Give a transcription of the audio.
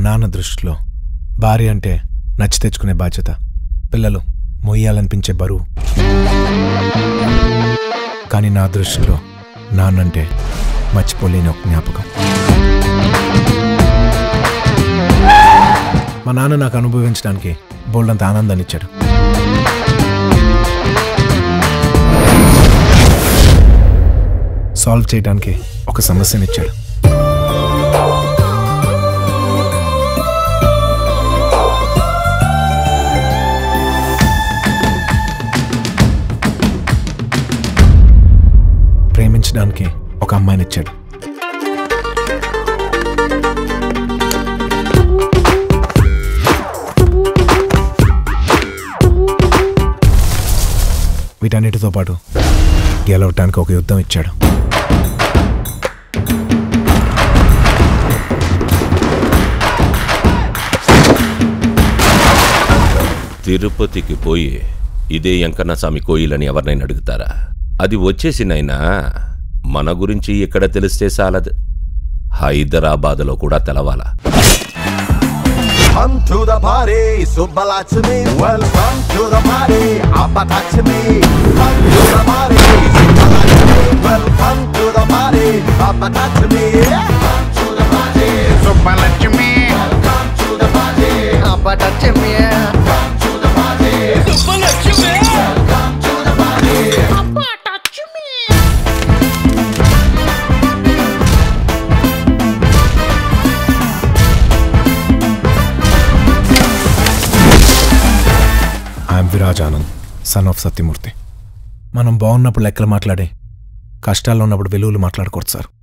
నాన్న దృష్టిలో భార్య అంటే నచ్చి తెచ్చుకునే బాధ్యత పిల్లలు మొయ్యాలనిపించే బరువు కానీ నా దృష్టిలో నాన్నంటే మర్చిపోలేని ఒక జ్ఞాపకం మా నాన్న నాకు అనుభవించడానికి బోల్డంత ఆనందాన్ని ఇచ్చాడు సాల్వ్ చేయడానికి ఒక సమస్యనిచ్చాడు ప్రేమించడానికి ఒక అమ్మాయినిచ్చాడు వీటన్నిటితో పాటు గెలవటానికి ఒక యుద్ధం ఇచ్చాడు తిరుపతికి పోయి ఇదే వెంకన్న స్వామి కోయిలని ఎవరినైనా అడుగుతారా అది వచ్చేసినైనా మన గురించి ఇక్కడ తెలిస్తే చాలదు హైదరాబాద్లో కూడా తెలవాలా Come to the party, Subbalachmi. Welcome to the party, Appatachmi. Come to the party, Subbalachmi. Welcome to the party, Appatachmi. Come to the party, Subbalakshmi come to the party, అబ్బటచ్చమ్మి come to the party, come to the party. I'm Viraj Anand son of Satyamurthy మనం బాగున్నప్పుడు లెక్కలు మాట్లాడి కష్టాల్లో ఉన్నప్పుడు విలువలు మాట్లాడకూడదు sir